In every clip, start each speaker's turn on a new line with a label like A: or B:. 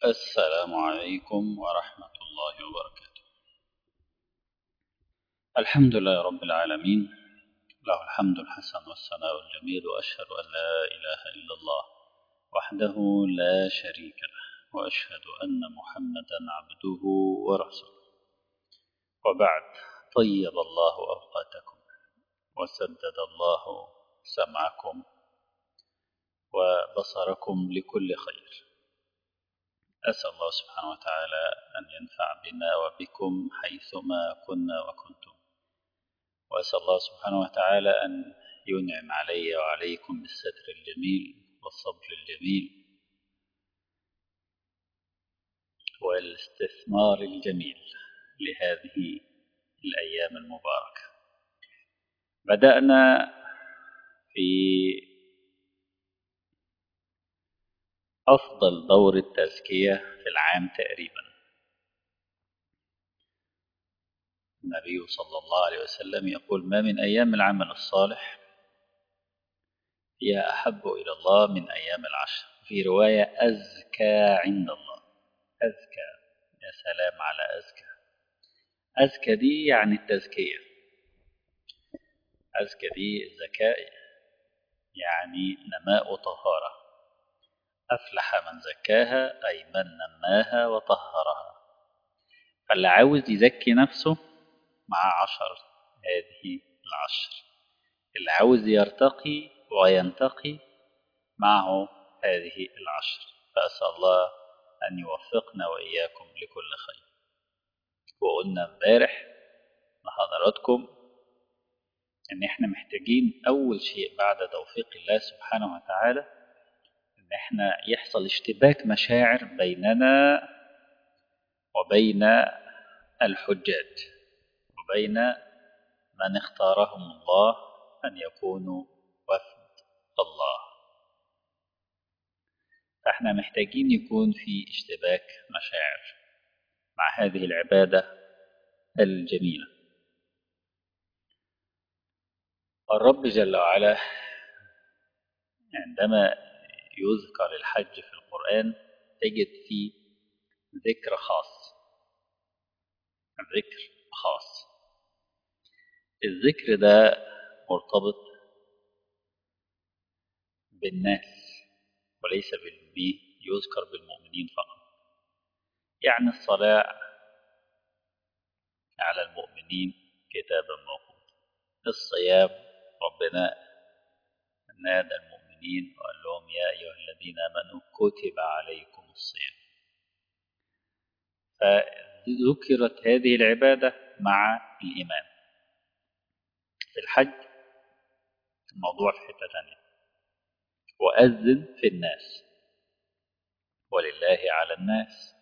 A: السلام عليكم ورحمة الله وبركاته الحمد لله رب العالمين له الحمد الحسن والثناء الجميل وأشهد أن لا إله إلا الله وحده لا شريك له وأشهد أن محمدا عبده ورسوله وبعد طيب الله أوقاتكم وسدد الله سمعكم وبصركم لكل خير أسأل الله سبحانه وتعالى أن ينفع بنا وبكم حيثما كنا وكنتم وأسأل الله سبحانه وتعالى أن ينعم علي وعليكم بالستر الجميل والصبر الجميل والاستثمار الجميل لهذه الأيام المباركة بدأنا في أفضل دور التزكية في العام تقريبا النبي صلى الله عليه وسلم يقول ما من أيام العمل الصالح هي أحب إلى الله من أيام العشر في رواية أزكى عند الله أزكى يا سلام على أزكى أزكى دي يعني التزكية أزكى دي الزكاة يعني نماء طهارة أفلح من زكاها أي من نماها وطهرها فاللي عاوز يزكي نفسه مع عشر هذه العشر اللي عاوز يرتقي وينتقي معه هذه العشر فأسأل الله أن يوفقنا وإياكم لكل خير وقلنا امبارح لحضراتكم ان احنا محتاجين اول شيء بعد توفيق الله سبحانه وتعالى ان احنا يحصل اشتباك مشاعر بيننا وبين الحجاج وبين من اختارهم الله ان يكونوا وفد الله فاحنا محتاجين يكون في اشتباك مشاعر مع هذه العبادة الجميلة الرب جل وعلا عندما يذكر الحج في القرآن تجد فيه ذكر خاص ذكر خاص الذكر ده مرتبط بالناس وليس بالمي يذكر بالمؤمنين فقط يعني الصلاة على المؤمنين كتابا موقوتا الصيام ربنا نادى المؤمنين وقال لهم يا أيها الذين آمنوا كتب عليكم الصيام فذكرت هذه العبادة مع الإيمان في الحج الموضوع في حتة ثانية وأذن في الناس ولله على الناس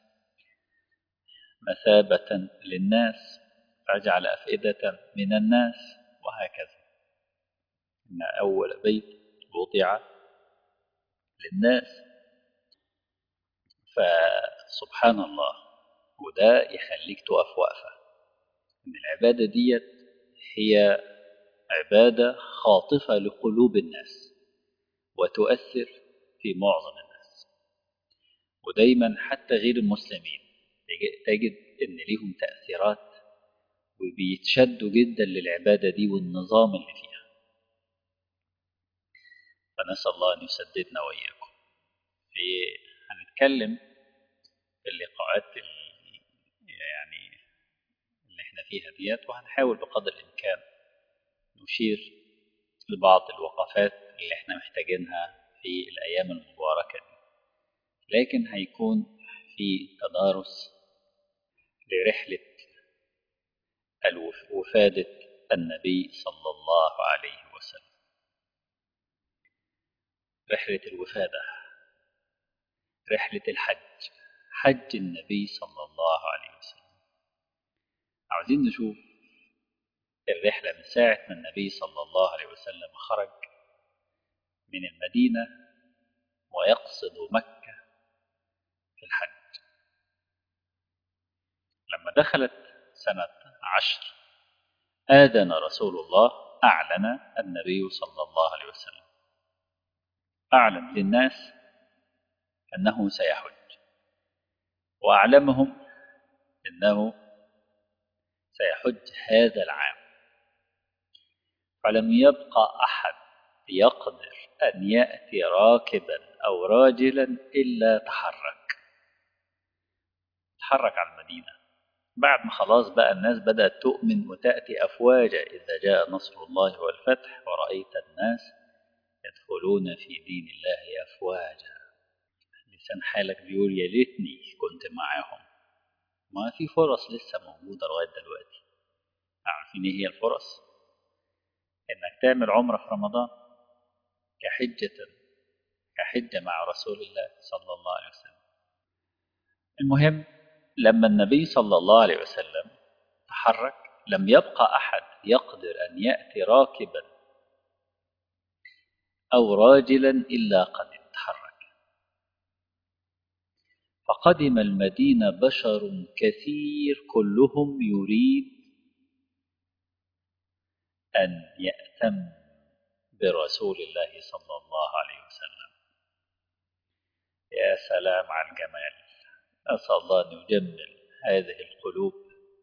A: مثابة للناس فاجعل أفئدة من الناس وهكذا إن أول بيت وضع للناس فسبحان الله وده يخليك تقف وقفة إن العبادة ديت هي عبادة خاطفة لقلوب الناس وتؤثر في معظم الناس ودايما حتى غير المسلمين تجد ان ليهم تأثيرات وبيتشدوا جدا للعبادة دي والنظام اللي فيها فنسأل الله أن يسددنا وإياكم في هنتكلم في اللقاءات يعني اللي احنا فيها ديت وهنحاول بقدر الإمكان نشير لبعض الوقفات اللي احنا محتاجينها في الأيام المباركة دي لكن هيكون في تدارس لرحلة وفادة النبي صلى الله عليه وسلم رحلة الوفادة رحلة الحج حج النبي صلى الله عليه وسلم عاوزين نشوف الرحلة من ساعة ما النبي صلى الله عليه وسلم خرج من المدينة ويقصد مكة في الحج لما دخلت سنة عشر آذن رسول الله أعلن النبي صلى الله عليه وسلم أعلن للناس أنه سيحج وأعلمهم أنه سيحج هذا العام فلم يبقى أحد يقدر أن يأتي راكبا أو راجلا إلا تحرك تحرك على المدينة بعد ما خلاص بقى الناس بدأت تؤمن وتأتي أفواجا إذا جاء نصر الله والفتح ورأيت الناس يدخلون في دين الله أفواجا لسان حالك بيقول يا ليتني كنت معاهم ما في فرص لسه موجودة لغاية دلوقتي عارفين ايه هي الفرص انك تعمل عمرة في رمضان كحجة كحجة مع رسول الله صلى الله عليه وسلم المهم لما النبي صلى الله عليه وسلم تحرك لم يبقى أحد يقدر أن يأتي راكبا أو راجلا إلا قد تحرك فقدم المدينة بشر كثير كلهم يريد أن يأتم برسول الله صلى الله عليه وسلم يا سلام على الجمال أسأل الله أن يجمل هذه القلوب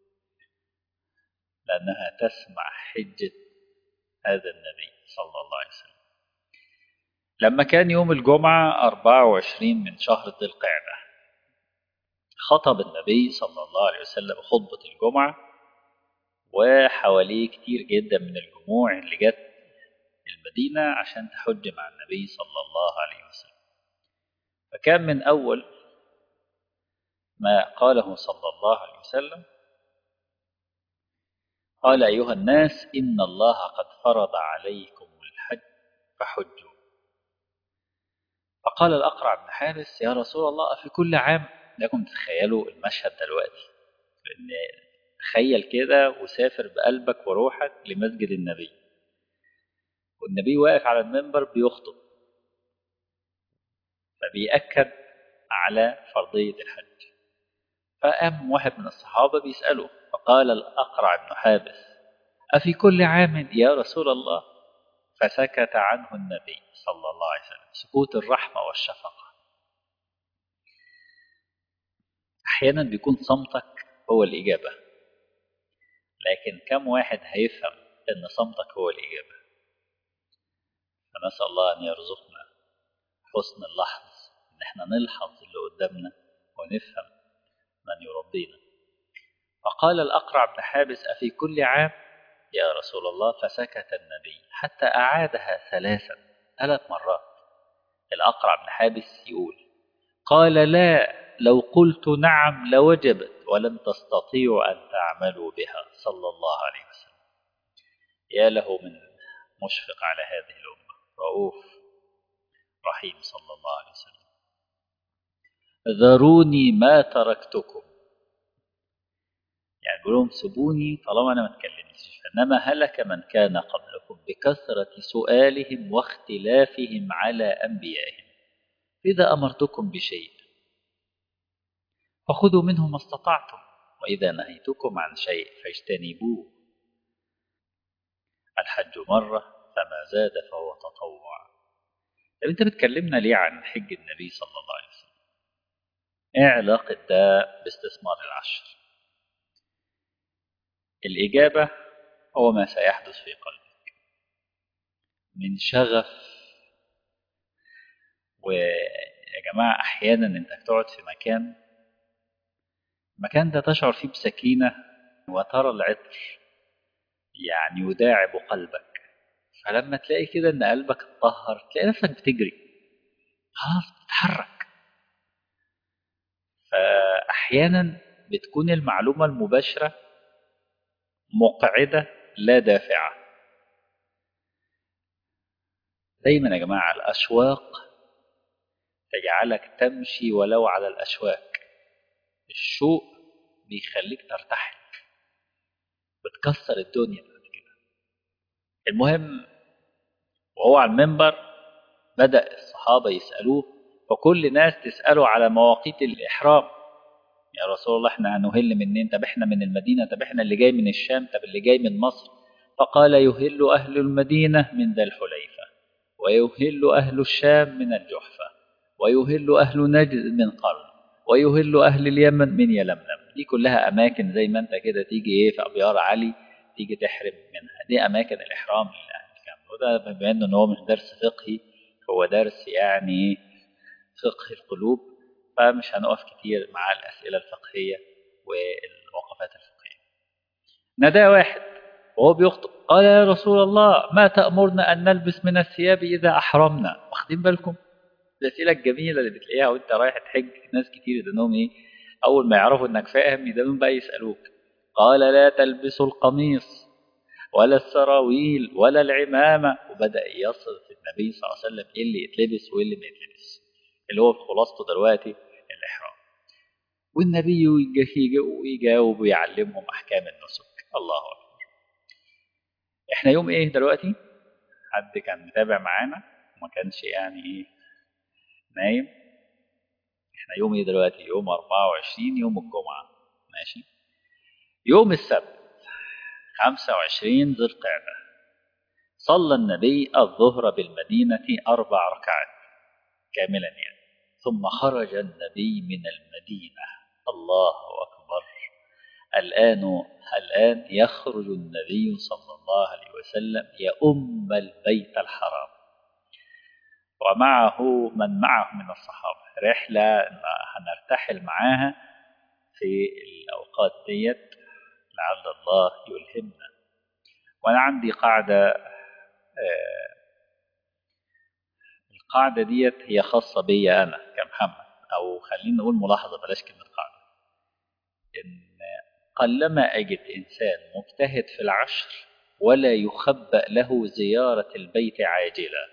A: لأنها تسمع حجة هذا النبي صلى الله عليه وسلم لما كان يوم الجمعة 24 من شهر ذي القعدة خطب النبي صلى الله عليه وسلم خطبة الجمعة وحواليه كتير جدا من الجموع اللي جت المدينة عشان تحج مع النبي صلى الله عليه وسلم فكان من أول ما قاله صلى الله عليه وسلم قال أيها الناس إن الله قد فرض عليكم الحج فحجوا فقال الأقرع بن حارس يا رسول الله في كل عام لكم تتخيلوا المشهد دلوقتي لأن تخيل كده وسافر بقلبك وروحك لمسجد النبي والنبي واقف على المنبر بيخطب فبيأكد على فرضية الحج فقام واحد من الصحابة بيسأله فقال الأقرع بن حابس أفي كل عام يا رسول الله فسكت عنه النبي صلى الله عليه وسلم سكوت الرحمة والشفقة أحيانا بيكون صمتك هو الإجابة لكن كم واحد هيفهم أن صمتك هو الإجابة فنسأل الله أن يرزقنا حسن اللحظ أن احنا نلحظ اللي قدامنا ونفهم من يربينا فقال الأقرع بن حابس أفي كل عام يا رسول الله فسكت النبي حتى أعادها ثلاثا ثلاث مرات الأقرع بن حابس يقول قال لا لو قلت نعم لوجبت ولن تستطيعوا أن تعملوا بها صلى الله عليه وسلم يا له من مشفق على هذه الأمة رؤوف رحيم صلى الله عليه وسلم ذروني ما تركتكم يعني بيقول لهم سيبوني طالما انا ما اتكلمتش انما هلك من كان قبلكم بكثره سؤالهم واختلافهم على انبيائهم اذا امرتكم بشيء فخذوا منه ما استطعتم واذا نهيتكم عن شيء فاجتنبوه الحج مره فما زاد فهو تطوع طب انت بتكلمنا ليه عن حج النبي صلى الله عليه وسلم ايه علاقه ده باستثمار العشر الإجابة هو ما سيحدث في قلبك من شغف ويا جماعة أحيانا أنت تقعد في مكان المكان ده تشعر فيه بسكينة وترى العطر يعني يداعب قلبك فلما تلاقي كده أن قلبك اتطهر تلاقي نفسك بتجري خلاص بتتحرك فأحيانا بتكون المعلومة المباشرة مقعدة لا دافعة دايما يا جماعة الأشواق تجعلك تمشي ولو على الأشواك الشوق بيخليك ترتحل بتكسر الدنيا بعد كده المهم وهو على المنبر بدأ الصحابة يسألوه وكل الناس تسأله على مواقيت الإحرام يا رسول الله احنا هنهل منين طب احنا من المدينة طب احنا اللي جاي من الشام طب اللي جاي من مصر فقال يهل أهل المدينة من ذا الحليفة ويهل أهل الشام من الجحفة ويهل أهل نجد من قرن ويهل أهل اليمن من يلملم دي كلها أماكن زي ما أنت كده تيجي إيه في أبيار علي تيجي تحرم منها دي أماكن الإحرام للأهل الكامل وده بما إنه هو مش درس فقهي هو درس يعني فقه القلوب فمش هنقف كتير مع الأسئلة الفقهية والوقفات الفقهية ندى واحد وهو بيخطب قال يا رسول الله ما تأمرنا أن نلبس من الثياب إذا أحرمنا واخدين بالكم الأسئلة الجميلة اللي بتلاقيها وأنت رايح تحج ناس كتير يدنهم إيه أول ما يعرفوا إنك فاهم يدنهم بقى يسألوك قال لا تلبسوا القميص ولا السراويل ولا العمامة وبدأ يصف النبي صلى الله عليه وسلم إيه اللي يتلبس وإيه اللي ما يتلبس اللي هو خلاصته دلوقتي الإحرام والنبي يجاوب ويعلمهم أحكام النسك الله أكبر إحنا يوم إيه دلوقتي حد كان متابع معانا وما كانش يعني إيه نايم إحنا يوم إيه دلوقتي يوم 24 يوم الجمعة ماشي يوم السبت 25 ذي القعدة صلى النبي الظهر بالمدينة أربع ركعات كاملا يعني ثم خرج النبي من المدينة الله أكبر الآن الآن يخرج النبي صلى الله عليه وسلم يؤم البيت الحرام ومعه من معه من الصحابة رحلة هنرتحل معاها في الأوقات ديت لعل الله يلهمنا وأنا عندي قاعدة آه القاعدة ديت هي خاصة بي أنا كمحمد أو خلينا نقول ملاحظة بلاش كلمة قاعدة إن قلما أجد إنسان مجتهد في العشر ولا يخبأ له زيارة البيت عاجلا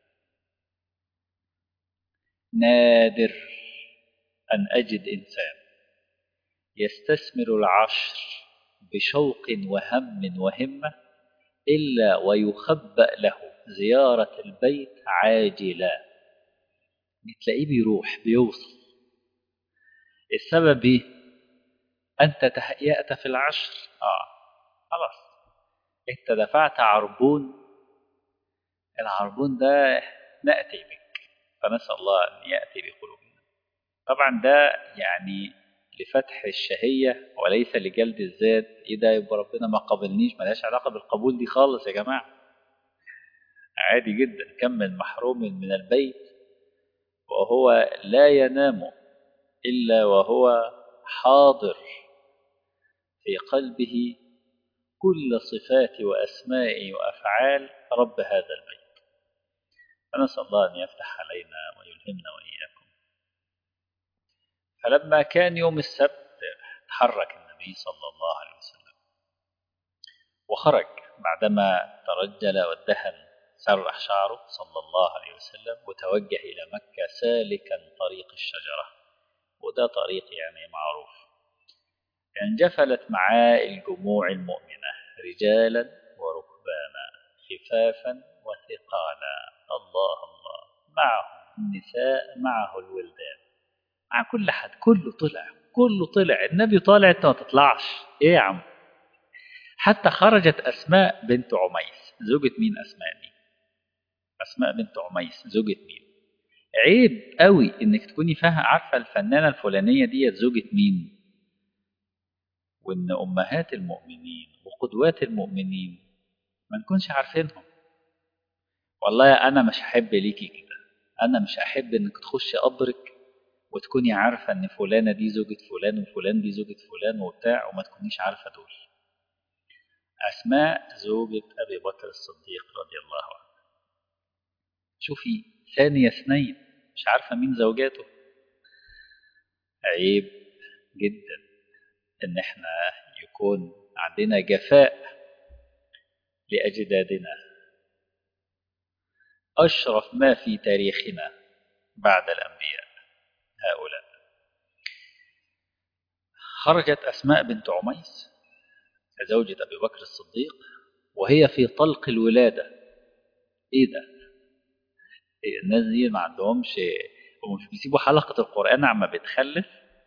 A: نادر أن أجد إنسان يستثمر العشر بشوق وهم وهمة إلا ويخبأ له زيارة البيت عاجلا بتلاقيه بيروح بيوصل السبب ايه أنت تهيأت في العشر آه خلاص أنت دفعت عربون العربون ده نأتي بك فنسأل الله أن يأتي بقلوبنا طبعا ده يعني لفتح الشهية وليس لجلد الذات إيه ده يبقى ربنا ما قبلنيش ملهاش علاقة بالقبول دي خالص يا جماعة عادي جدا كم من محروم من البيت وهو لا ينام إلا وهو حاضر في قلبه كل صفات وأسماء وأفعال رب هذا البيت فنسأل الله أن يفتح علينا ويلهمنا وإياكم فلما كان يوم السبت تحرك النبي صلى الله عليه وسلم وخرج بعدما ترجل وادهن سرح شعره صلى الله عليه وسلم وتوجه إلى مكة سالكا طريق الشجرة وده طريق يعني معروف انجفلت معاه الجموع المؤمنة رجالا وركبانا خفافا وثقالا الله الله معهم النساء معه الولدان مع كل حد كله طلع كله طلع النبي طالع انت ما تطلعش ايه يا عم حتى خرجت أسماء بنت عميس زوجة مين أسماء دي أسماء بنت عميس زوجة مين عيب قوي انك تكوني فاهمة عارفة الفنانة الفلانية دي زوجة مين وان امهات المؤمنين وقدوات المؤمنين ما نكونش عارفينهم والله انا مش احب ليكي كده انا مش احب انك تخشي قبرك وتكوني عارفة ان فلانة دي زوجة فلان وفلان دي زوجة فلان وبتاع وما تكونيش عارفة دول أسماء زوجة أبي بكر الصديق رضي الله عنه شوفي ثانية اثنين مش عارفة مين زوجاته عيب جدا ان احنا يكون عندنا جفاء لأجدادنا أشرف ما في تاريخنا بعد الأنبياء هؤلاء خرجت أسماء بنت عميس زوجة أبي بكر الصديق وهي في طلق الولادة إيه ده الناس دي ما عندهمش ومش بيسيبوا حلقة القرآن عما بتخلف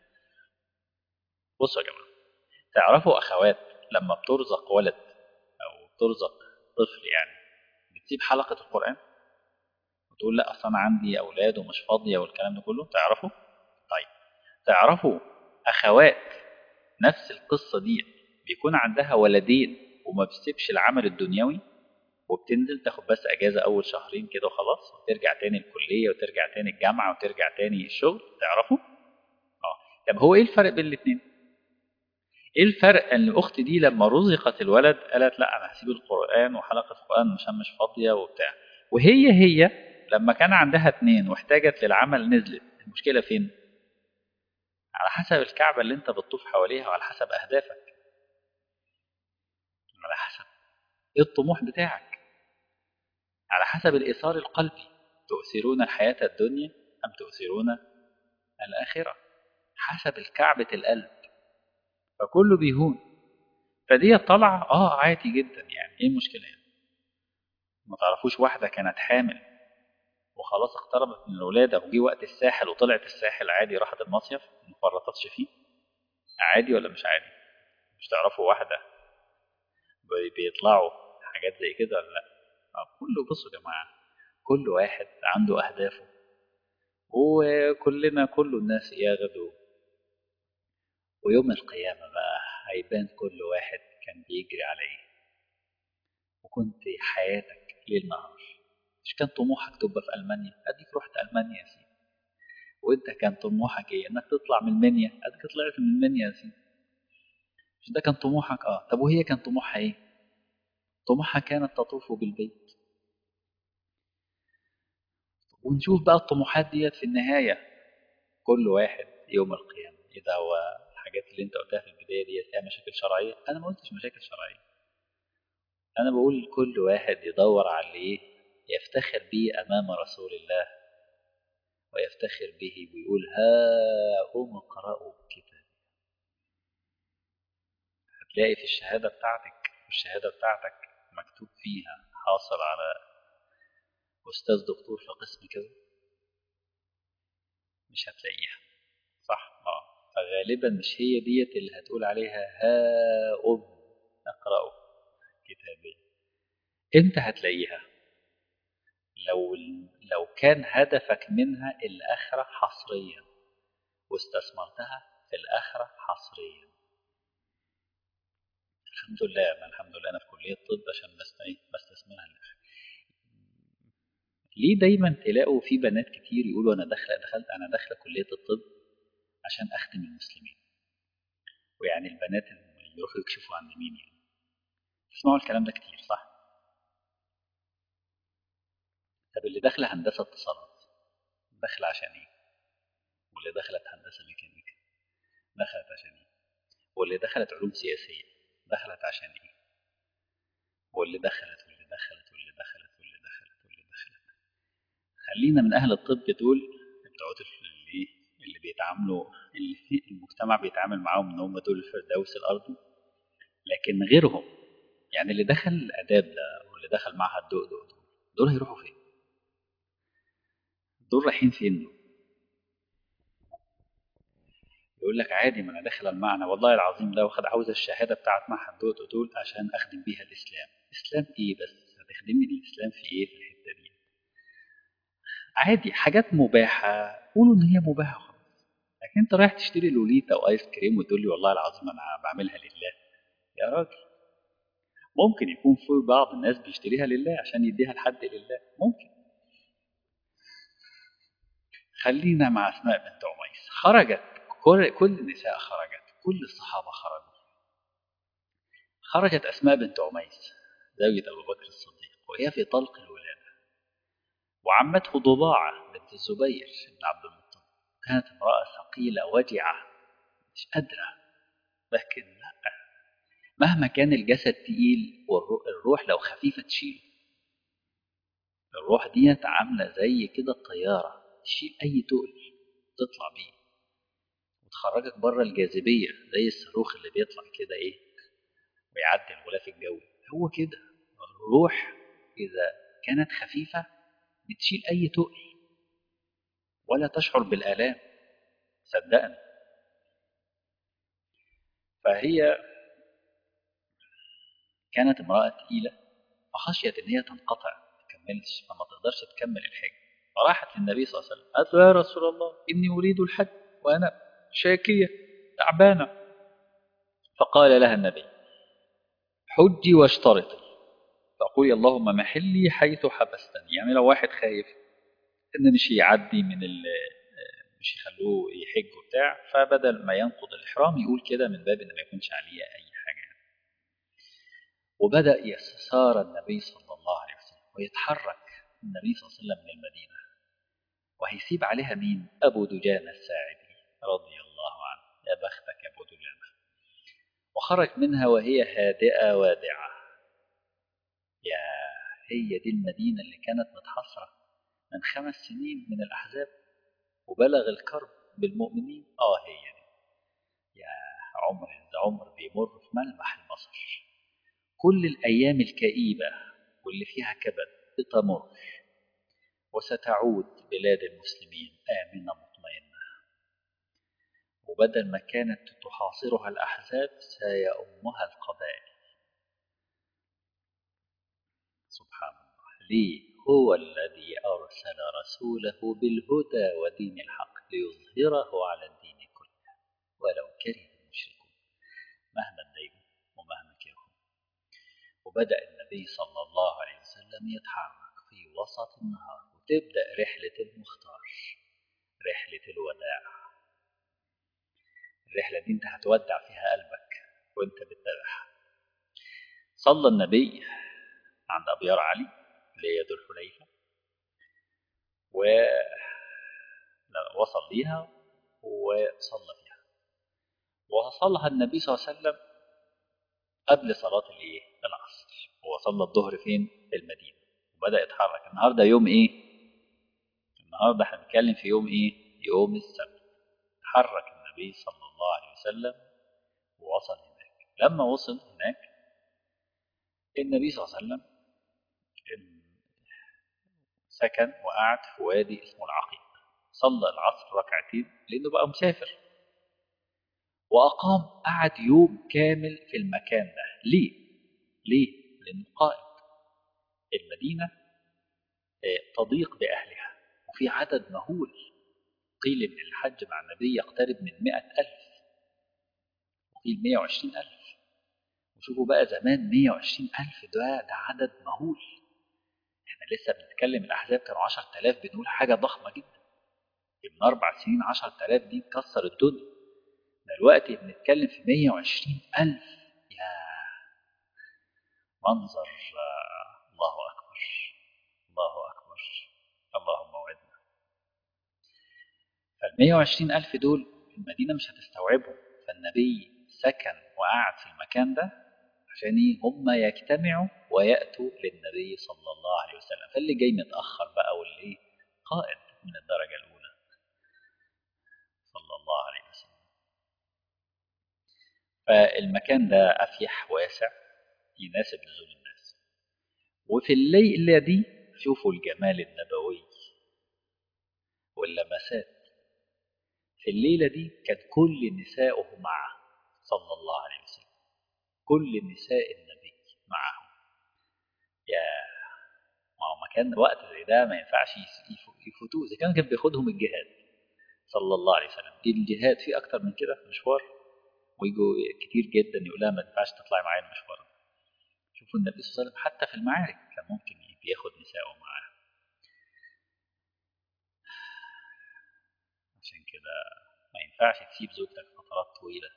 A: بصوا يا جماعة تعرفوا أخوات لما بترزق ولد أو بترزق طفل يعني بتسيب حلقة القرآن وتقول لا أصل أنا عندي أولاد ومش فاضية والكلام ده كله تعرفوا طيب تعرفوا أخوات نفس القصة دي بيكون عندها ولدين وما بتسيبش العمل الدنيوي وبتنزل تاخد بس اجازه اول شهرين كده وخلاص وترجع تاني الكليه وترجع تاني الجامعه وترجع تاني الشغل تعرفوا اه طب هو ايه الفرق بين الاثنين ايه الفرق ان الاخت دي لما رزقت الولد قالت لا انا هسيب القران وحلقه القران عشان مش فاضيه وبتاع وهي هي لما كان عندها اثنين واحتاجت للعمل نزلت المشكله فين على حسب الكعبه اللي انت بتطوف حواليها وعلى حسب اهدافك على حسب ايه الطموح بتاعك على حسب الإيثار القلبي تؤثرون الحياة الدنيا أم تؤثرون الآخرة حسب الكعبة القلب فكله بيهون فدي طالعة اه عادي جدا يعني ايه المشكلة يعني ما تعرفوش واحدة كانت حامل وخلاص اقتربت من الولادة وجي وقت الساحل وطلعت الساحل عادي راحت المصيف ما فرطتش فيه عادي ولا مش عادي مش تعرفوا واحدة بيطلعوا حاجات زي كده ولا لا كله بصوا يا جماعة كل واحد عنده أهدافه وكلنا كل الناس يغدو ويوم القيامة بقى هيبان كل واحد كان بيجري على ايه وكنت حياتك ليل نهار مش كان طموحك تبقى في ألمانيا أديك رحت ألمانيا يا سيدي وانت كان طموحك ايه انك تطلع من المنيا اديك طلعت من المنيا يا سيدي مش ده كان طموحك اه طب وهي كان طموحها ايه طموحها كانت تطوف بالبيت ونشوف بقى الطموحات ديت في النهاية كل واحد يوم القيامة إذا هو الحاجات اللي أنت قلتها في البداية ديت فيها مشاكل شرعية أنا ما قلتش مشاكل شرعية أنا بقول كل واحد يدور على إيه يفتخر به أمام رسول الله ويفتخر به ويقول ها أم اقرأوا كتاب هتلاقي في الشهادة بتاعتك والشهادة بتاعتك مكتوب فيها حاصل على أستاذ دكتور في قسم كذا مش هتلاقيها صح اه فغالبا مش هي ديت اللي هتقول عليها ها أم اقرأوا كتابي امتى هتلاقيها لو لو كان هدفك منها الآخرة حصريا واستثمرتها في الآخرة حصريا الحمد لله أنا الحمد لله أنا في كلية طب عشان بستثمرها للآخرة ليه دايما تلاقوا في بنات كتير يقولوا أنا داخلة دخلت أنا داخلة كلية الطب عشان أخدم المسلمين ويعني البنات اللي يروحوا يكشفوا عن مين يعني تسمعوا الكلام ده كتير صح؟ طب اللي داخلة هندسة اتصالات داخلة عشان ايه؟ واللي دخلت هندسة ميكانيكا دخلت عشان ايه؟ واللي دخلت علوم سياسية دخلت عشان ايه؟ واللي دخلت واللي دخلت واللي دخلت واللي دخلت واللي دخلت خلينا من أهل الطب دول بتوع اللي اللي بيتعاملوا اللي المجتمع بيتعامل معاهم ان هم دول الفردوس الأرضي لكن غيرهم يعني اللي دخل الآداب ده واللي دخل معهد دول دول دول هيروحوا فين؟ دول رايحين فين يقول لك عادي ما انا داخل المعنى والله العظيم ده واخد عاوز الشهاده بتاعت معهد دول دول عشان اخدم بيها الاسلام اسلام ايه بس هتخدمني الاسلام في ايه في الحته دي عادي حاجات مباحه قولوا ان هي مباحه خلاص لكن انت رايح تشتري لوليتا وايس كريم وتقول لي والله العظيم انا بعملها لله يا راجل ممكن يكون في بعض الناس بيشتريها لله عشان يديها لحد لله ممكن خلينا مع أسماء بنت عميس خرجت كل النساء خرجت كل الصحابة خرجوا خرجت أسماء بنت عميس زوجة أبو بكر الصديق وهي في طلق الولادة وعمته ضباعة بنت الزبير بن عبد المطلب كانت امرأة ثقيلة وجعة مش قادرة لكن لا مهما كان الجسد تقيل والروح لو خفيفة تشيله الروح ديت عاملة زي كده الطيارة تشيل أي تقل تطلع بيه وتخرجك بره الجاذبية زي الصاروخ اللي بيطلع كده إيه ويعدي الغلاف الجوي هو كده الروح إذا كانت خفيفة بتشيل أي تقل ولا تشعر بالآلام صدقني فهي كانت امرأة تقيلة فخشيت إن هي تنقطع ما تكملش فما تقدرش تكمل الحج فراحت للنبي صلى الله عليه وسلم قالت له يا رسول الله إني أريد الحج وأنا شاكية تعبانة فقال لها النبي حجي واشترطي فقولي اللهم محلي حيث حبستني يعني لو واحد خايف ان مش يعدي من ال مش يخلوه يحج وبتاع فبدل ما ينقض الإحرام يقول كده من باب إن ما يكونش عليه أي حاجة وبدأ يسار النبي صلى الله عليه وسلم ويتحرك النبي صلى الله عليه وسلم من المدينة وهيسيب عليها مين؟ أبو دجانة الساعدي رضي الله عنه يا بختك يا أبو دجانة وخرج منها وهي هادئة وادعة يا هي دي المدينة اللي كانت متحصرة من خمس سنين من الأحزاب وبلغ الكرب بالمؤمنين آه هي دي يا عمر ده عمر بيمر في ملمح البصر كل الأيام الكئيبة واللي فيها كبد بتمر وستعود بلاد المسلمين آمنة مطمئنة وبدل ما كانت تحاصرها الأحزاب سيأمها القبائل سبحان الله ليه هو الذي أرسل رسوله بالهدى ودين الحق ليظهره على الدين كله ولو كره المشركون مهما اتضايقوا ومهما كرهوا وبدأ النبي صلى الله عليه وسلم يتحرك في وسط النهار وتبدأ رحلة المختار رحلة الوداع الرحلة دي انت هتودع فيها قلبك وانت بتتابعها صلى النبي عند أبيار علي اللي هي ذو الحليفة ووصل ليها وصلى فيها وصلها النبي صلى الله عليه وسلم قبل صلاة الايه العصر هو صلى الظهر فين في المدينة وبدأ يتحرك النهاردة يوم ايه النهاردة هنتكلم في يوم ايه يوم السبت تحرك النبي صلى الله عليه وسلم ووصل هناك لما وصل هناك النبي صلى الله عليه وسلم سكن وقعد في وادي اسمه العقيق صلى العصر ركعتين لأنه بقى مسافر وأقام قعد يوم كامل في المكان ده ليه؟ ليه؟ لأنه قائد المدينة تضيق بأهلها وفي عدد مهول قيل إن الحج مع النبي يقترب من مئة ألف وقيل مئة وعشرين ألف وشوفوا بقى زمان مئة وعشرين ألف ده, ده عدد مهول احنا لسه بنتكلم الأحزاب كانوا عشر تلاف بنقول حاجة ضخمة جدا من أربع سنين عشر تلاف دي تكسر الدنيا دلوقتي بنتكلم في مية وعشرين ألف يا منظر الله أكبر الله أكبر اللهم وعدنا فالمية وعشرين ألف دول المدينة مش هتستوعبهم فالنبي سكن وقعد في المكان ده عشان هم يجتمعوا ويأتوا للنبي صلى الله عليه وسلم فاللي جاي متأخر بقى واللي قائد من الدرجة الأولى صلى الله عليه وسلم فالمكان ده أفيح واسع يناسب نزول الناس وفي الليلة دي شوفوا الجمال النبوي واللمسات في الليلة دي كانت كل نساؤه معه صلى الله عليه وسلم كل نساء النبي معه يا ما هو مكان وقت زي ده ما ينفعش يفوتوه اذا كان كان بياخدهم الجهاد صلى الله عليه وسلم الجهاد فيه اكتر من كده في مشوار ويجوا كتير جدا يقول لها ما ينفعش تطلعي معايا المشوار ده شوفوا النبي صلى الله عليه وسلم حتى في المعارك كان ممكن بياخد نساءه معاه عشان كده ما ينفعش تسيب زوجتك فترات طويله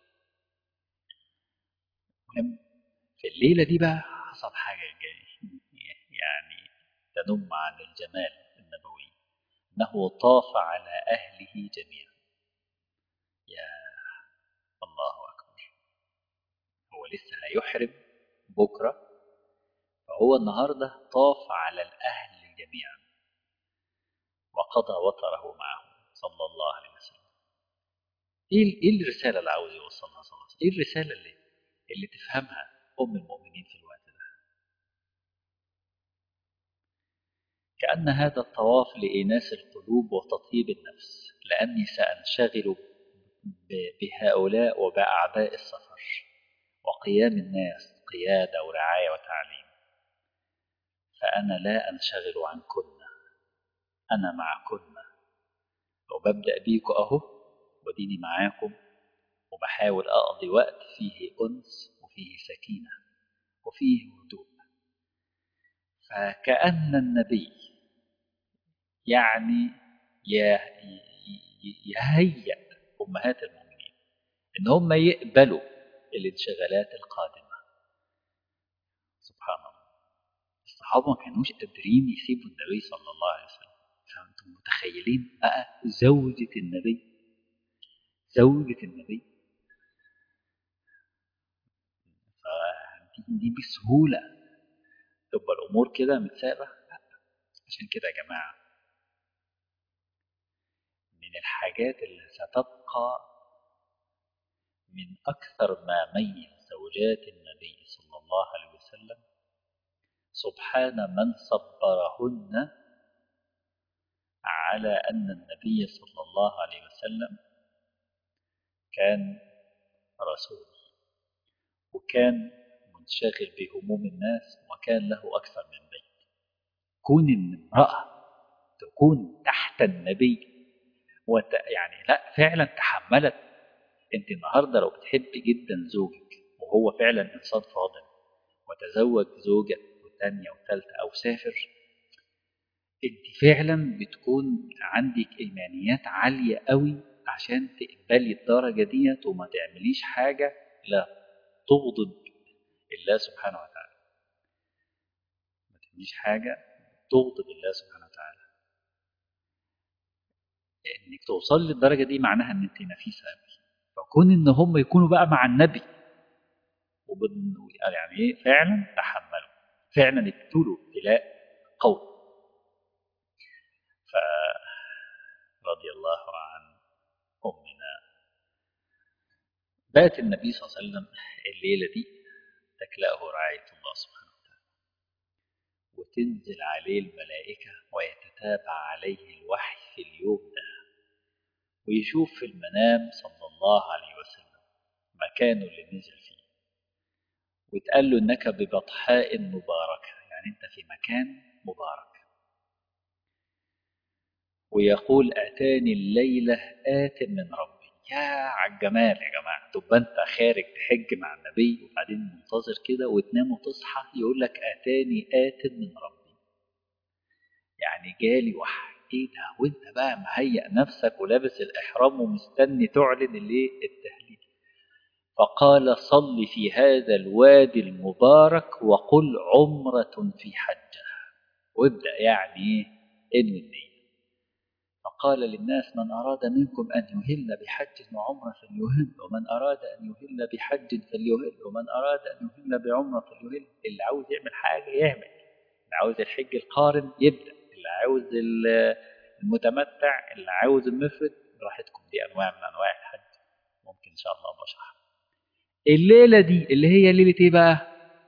A: المهم في الليلة دي بقى حصل حاجة يعني تنم عن الجمال النبوي أنه طاف على أهله جميعا يا الله أكبر هو لسه هيحرم بكرة فهو النهاردة طاف على الأهل جميعا وقضى وطره معه صلى الله عليه وسلم ايه الرسالة اللي عاوز يوصلها صلى الله عليه وسلم ايه الرسالة اللي اللي تفهمها أم المؤمنين في الوقت ده كأن هذا الطواف لإناس القلوب وتطيب النفس لأني سأنشغل بهؤلاء وبأعباء السفر وقيام الناس قيادة ورعاية وتعليم فأنا لا أنشغل عنكن أنا معكن وببدأ بيكو أهو وديني معاكم وبحاول أقضي وقت فيه أنس وفيه سكينة وفيه هدوء فكأن النبي يعني يهيئ أمهات المؤمنين إن هم يقبلوا الانشغالات القادمة سبحان الله الصحابة ما كانوش قادرين يسيبوا النبي صلى الله عليه وسلم فأنتم متخيلين بقى زوجة النبي زوجة النبي دي بسهولة تبقى الأمور كده متسابة عشان كده يا جماعة من الحاجات اللي ستبقى من أكثر ما ميز زوجات النبي صلى الله عليه وسلم سبحان من صبرهن على أن النبي صلى الله عليه وسلم كان رسول وكان منشغل بهموم الناس وكان له أكثر من بيت كون إن امرأة تكون تحت النبي وت... يعني لا فعلا تحملت انت النهارده لو بتحب جدا زوجك وهو فعلا انسان فاضل وتزوج زوجة وثانية وثالثة أو سافر انت فعلا بتكون عندك إيمانيات عالية قوي عشان تقبلي الدرجة ديت وما تعمليش حاجة لا تغضب الله سبحانه وتعالى ما تعمليش حاجة تغضب الله سبحانه وتعالى انك توصل للدرجة دي معناها ان انت نفيسة قوي فكون ان هم يكونوا بقى مع النبي وبن يعني ايه فعلا تحملوا فعلا ابتلوا ابتلاء قوي فرضي الله عن امنا بات النبي صلى الله عليه وسلم الليله دي تكلأه رعايه الله سبحانه وتعالى وتنزل عليه الملائكه ويتتابع عليه الوحي في اليوم ده ويشوف في المنام صلى الله عليه وسلم مكانه اللي نزل فيه ويتقال له انك ببطحاء مباركه يعني انت في مكان مبارك ويقول اتاني الليله ات من ربي يا عالجمال يا جماعه تبقى انت خارج تحج مع النبي وبعدين منتظر كده وتنام وتصحى يقول لك اتاني ات من ربي يعني جالي وحي ايه ده وانت بقى مهيئ نفسك ولابس الاحرام ومستني تعلن الايه التهليل فقال صل في هذا الوادي المبارك وقل عمرة في حجة وابدأ يعني ايه انوي النية فقال للناس من أراد منكم أن يهل بحج وعمرة فليهل ومن أراد أن يهل بحج فليهل ومن أراد أن يهل بعمرة فليهل اللي عاوز يعمل حاجة يعمل اللي عاوز الحج القارن يبدأ اللي عاوز المتمتع اللي عاوز المفرد براحتكم دي انواع من انواع الحج ممكن ان شاء الله بشرح الليله دي اللي هي ليله ايه بقى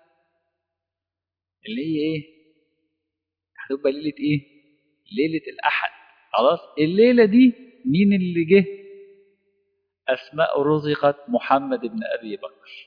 A: اللي هي ايه هتبقى ليله ايه ليله الاحد خلاص الليله دي مين اللي جه اسماء رزقت محمد بن ابي بكر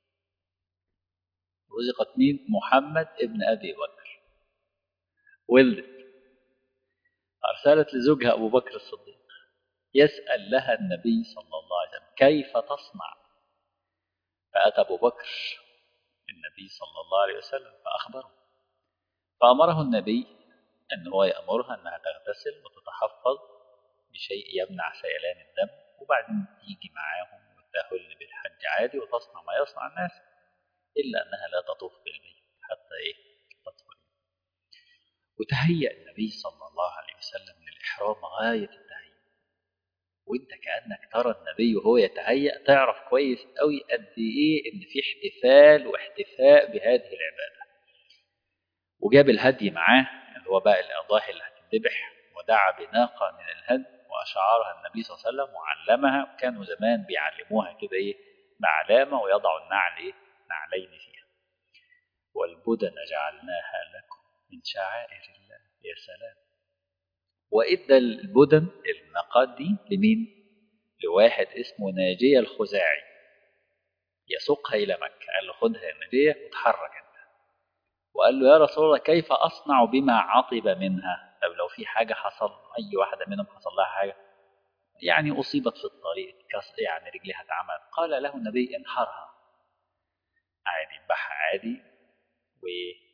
A: رزقت مين محمد بن ابي بكر ولدت أرسلت لزوجها أبو بكر الصديق يسأل لها النبي صلى الله عليه وسلم كيف تصنع فأتى أبو بكر النبي صلى الله عليه وسلم فأخبره فأمره النبي أن هو يأمرها أنها تغتسل وتتحفظ بشيء يمنع سيلان الدم وبعدين تيجي معاهم وتهل بالحج عادي وتصنع ما يصنع الناس إلا أنها لا تطوف بالبيت حتى إيه تدخل وتهيأ النبي صلى الله عليه وسلم للإحرام غاية التهيئ وانت كأنك ترى النبي وهو يتهيأ تعرف كويس قوي قد إيه إن في احتفال واحتفاء بهذه العبادة وجاب الهدي معاه اللي هو بقى الأضاحي اللي هتذبح ودعا بناقة من الهدي وأشعرها النبي صلى الله عليه وسلم وعلمها وكانوا زمان بيعلموها كده إيه بعلامة ويضعوا النعل إيه نعلين فيها والبدن جعلناها لكم من شعائر الله يا سلام وإدى البدن النقاط دي لمين؟ لواحد اسمه ناجية الخزاعي يسوقها إلى مكة قال له خدها يا ناجية وتحرك أنت وقال له يا رسول الله كيف أصنع بما عطب منها طب لو في حاجة حصل أي واحدة منهم حصل لها حاجة يعني أصيبت في الطريق يعني رجلها اتعملت قال له النبي انحرها عادي اذبحها عادي و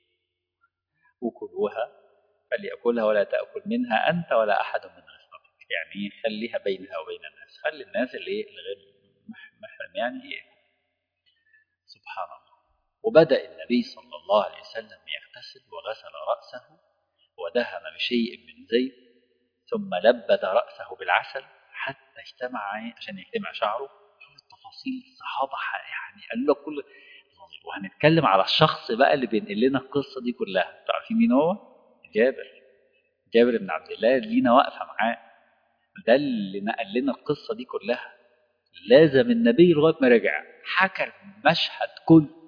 A: وكلوها فليأكلها ولا تأكل منها أنت ولا أحد من أسرتك يعني خليها بينها وبين الناس خلي الناس اللي الغير محرم يعني يأكل سبحان الله وبدأ النبي صلى الله عليه وسلم يغتسل وغسل رأسه ودهن بشيء من زيت ثم لبد رأسه بالعسل حتى اجتمع عشان يجتمع شعره شوف التفاصيل الصحابة يعني قالوا له كل وهنتكلم على الشخص بقى اللي بينقل لنا القصة دي كلها انتوا عارفين مين هو؟ جابر جابر بن عبد الله لينا واقفة معاه ده اللي نقل لنا القصة دي كلها لازم النبي لغاية ما رجع حكى المشهد كله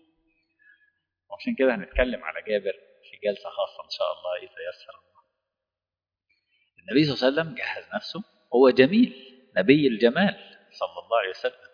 A: وعشان كده هنتكلم على جابر في جلسة خاصة إن شاء الله إذا يسر الله النبي صلى الله عليه وسلم جهز نفسه هو جميل نبي الجمال صلى الله عليه وسلم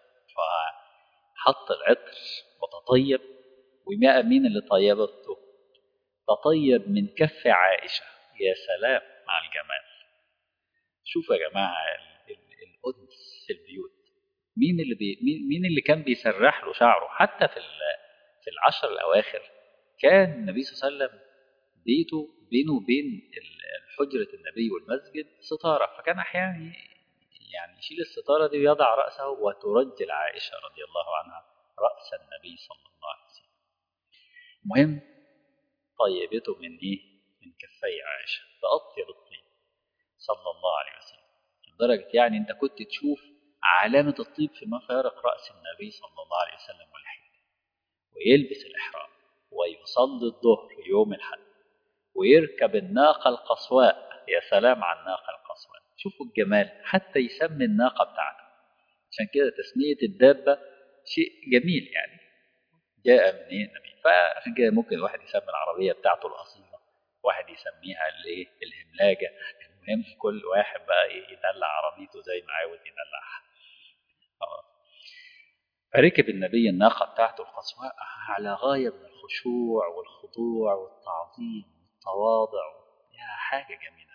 A: فحط العطر وتطيب وماء مين اللي طيبته تطيب من كف عائشة يا سلام مع الجمال شوفوا يا جماعة الأنس في البيوت مين اللي بي مين اللي كان بيسرح له شعره حتى في في العشر الأواخر كان النبي صلى الله عليه وسلم بيته بينه وبين حجرة النبي والمسجد ستارة فكان أحيانا يعني يشيل الستارة دي ويضع رأسه وترجل عائشة رضي الله عنها رأس النبي صلى الله عليه وسلم المهم طيبته من إيه؟ من كفي عائشة تأطيب الطيب صلى الله عليه وسلم لدرجة يعني أنت كنت تشوف علامة الطيب في مفارق رأس النبي صلى الله عليه وسلم والحيد ويلبس الإحرام ويصلي الظهر يوم الحد ويركب الناقة القصواء يا سلام على الناقة القصواء شوفوا الجمال حتى يسمي الناقة بتاعته عشان كده تسمية الدابة شيء جميل يعني جاء من ايه النبي فعشان كده ممكن الواحد يسمي العربية بتاعته الأصيلة واحد يسميها الايه الهملاجة المهم كل واحد بقى يدلع عربيته زي ما عاوز يدلعها فركب النبي الناقة بتاعته القصواء على غاية من الخشوع والخضوع والتعظيم والتواضع يا حاجة جميلة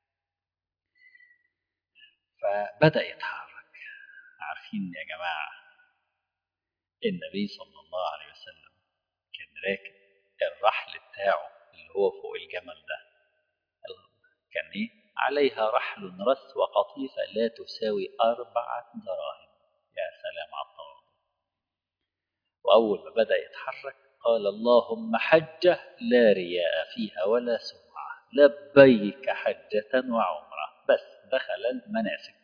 A: فبدأ يتحرك عارفين يا جماعة النبي صلى الله عليه وسلم كان راكب الرحل بتاعه اللي هو فوق الجمل ده كان ايه عليها رحل رث وقطيفة لا تساوي أربعة دراهم يا سلام على التواضع وأول ما بدأ يتحرك قال اللهم حجة لا رياء فيها ولا سمعة لبيك حجة وعمرة بس دخل المناسك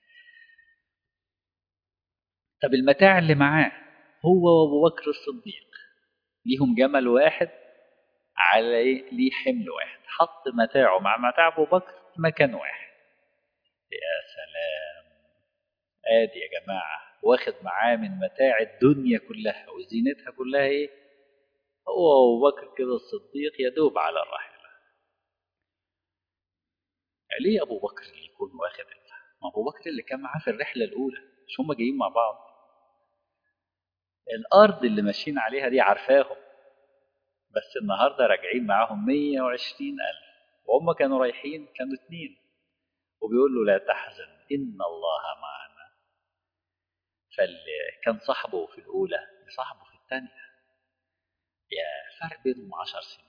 A: طب المتاع اللي معاه هو وابو بكر الصديق ليهم جمل واحد على ليه حمل واحد حط متاعه مع متاع ابو بكر في مكان واحد يا سلام ادي يا جماعه واخد معاه من متاع الدنيا كلها وزينتها كلها ايه هو ابو بكر كده الصديق يدوب على الراحله ليه ابو بكر اللي يكون واخد ما ابو بكر اللي كان معاه في الرحله الاولى مش هم جايين مع بعض الارض اللي ماشيين عليها دي عارفاهم بس النهارده راجعين معاهم 120 ألف وهم كانوا رايحين كانوا اتنين وبيقول له لا تحزن إن الله معنا فاللي كان صاحبه في الأولى صاحبه في الثانية يا فرق بينهم عشر سنين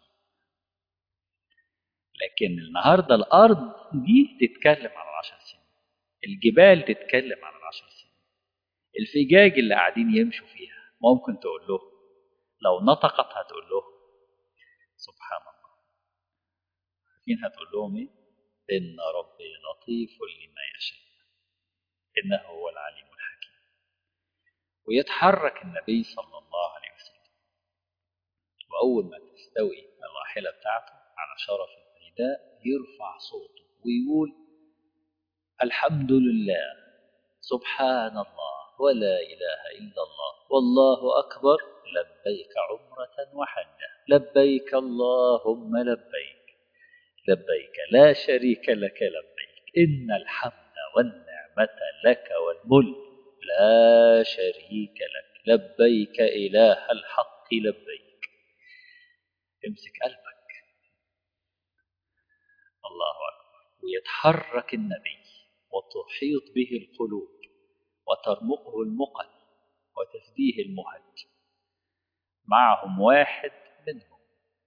A: لكن النهاردة الأرض دي تتكلم عن العشر سنين الجبال تتكلم عن العشر سنين الفجاج اللي قاعدين يمشوا فيها ممكن تقول له لو نطقت هتقول له سبحان الله عارفين هتقول لهم ايه ان ربي لطيف لما يشاء انه هو العليم الحكيم ويتحرك النبي صلى الله عليه وسلم واول ما تستوي الراحله بتاعته على شرف البيداء يرفع صوته ويقول الحمد لله سبحان الله ولا اله الا الله والله اكبر لبيك عمره وحجه لبيك اللهم لبيك لبيك لا شريك لك لبيك إن الحمد والنعمة لك والملك لا شريك لك لبيك إله الحق لبيك امسك قلبك الله أكبر ويتحرك النبي وتحيط به القلوب وترمقه المقل وتفديه المهج معهم واحد منهم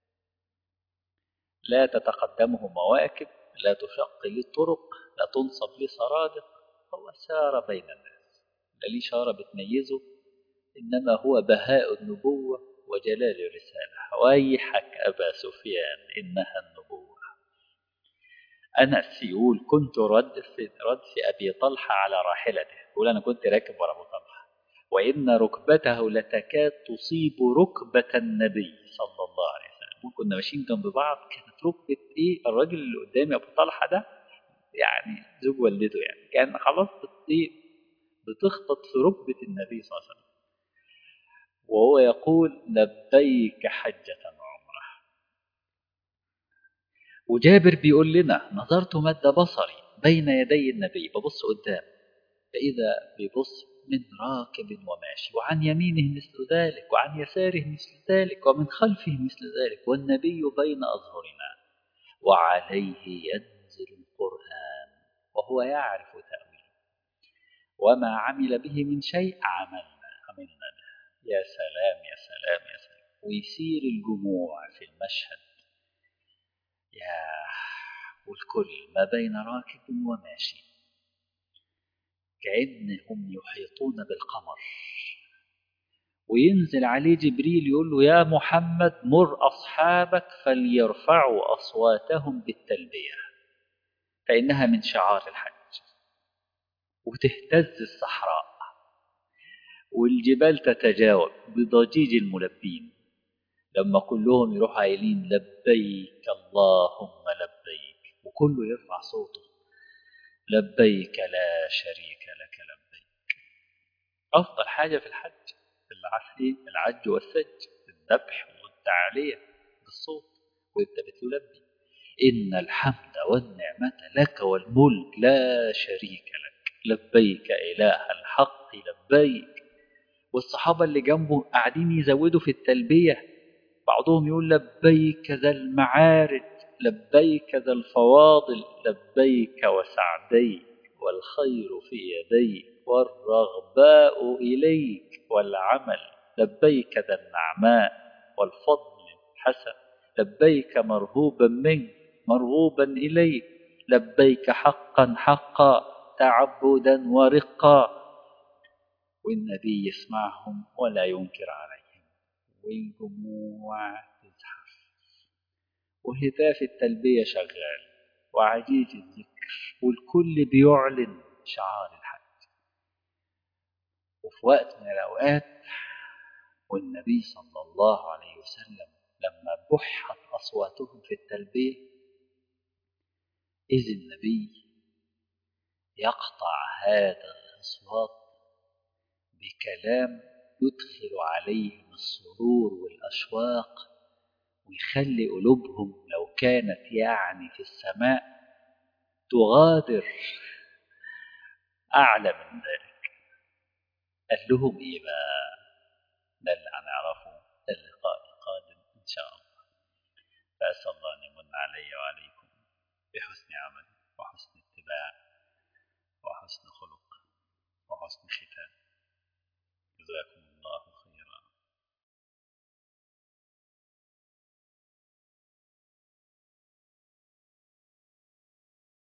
A: لا تتقدمه مواكب لا تشق لي الطرق لا تنصب لي سرادق هو سار بين الناس لا لي شارة بتميزه إنما هو بهاء النبوة وجلال الرسالة ويحك أبا سفيان إنها النبوة أنس يقول كنت رد في رد في أبي طلحة على راحلته يقول أنا كنت راكب ورا أبو طلحة وإن ركبته لتكاد تصيب ركبة النبي صلى الله عليه وسلم كنا ماشيين جنب بعض كانت ركبة إيه الراجل اللي قدامي أبو طلحة ده يعني زوج والدته يعني كان خلاص إيه بتخبط في ركبة النبي صلى الله عليه وسلم وهو يقول لبيك حجة وعمرة وجابر بيقول لنا نظرت مد بصري بين يدي النبي ببص قدام فإذا بيبص من راكب وماشي وعن يمينه مثل ذلك وعن يساره مثل ذلك ومن خلفه مثل ذلك والنبي بين أظهرنا وعليه ينزل القرآن وهو يعرف تأويله وما عمل به من شيء عملنا عملنا به يا سلام يا سلام يا سلام ويسير الجموع في المشهد يا والكل ما بين راكب وماشي كأنهم يحيطون بالقمر وينزل عليه جبريل يقول له يا محمد مر أصحابك فليرفعوا أصواتهم بالتلبية فإنها من شعار الحج وتهتز الصحراء والجبال تتجاوب بضجيج الملبين لما كلهم يروحوا قايلين لبيك اللهم لبيك وكله يرفع صوته لبيك لا شريك لك لبيك أفضل حاجة في الحج العفي العج والسج الذبح والتعلية بالصوت وانت بتلبي إن الحمد والنعمة لك والملك لا شريك لك لبيك إله الحق لبيك والصحابة اللي جنبه قاعدين يزودوا في التلبية بعضهم يقول لبيك ذا المعارج لبيك ذا الفواضل لبيك وسعديك والخير في يديك والرغباء إليك والعمل لبيك ذا النعماء والفضل الحسن لبيك مرهوبا منك مرغوبا إليك لبيك حقا حقا تعبدا ورقا والنبي يسمعهم ولا ينكر عليهم والجموع تزحف وهتاف التلبية شغال وعجيج الذكر والكل بيعلن شعار الحج وفي وقت من الأوقات والنبي صلى الله عليه وسلم لما بحت أصواتهم في التلبية إذ النبي يقطع هذا الأصوات بكلام يدخل عليهم السرور والأشواق ويخلي قلوبهم لو كانت يعني في السماء تغادر أعلى من ذلك قال لهم إيه بقى ده اللي هنعرفه ده اللقاء القادم إن شاء الله فأسأل الله أن يمن علي وعليكم بحسن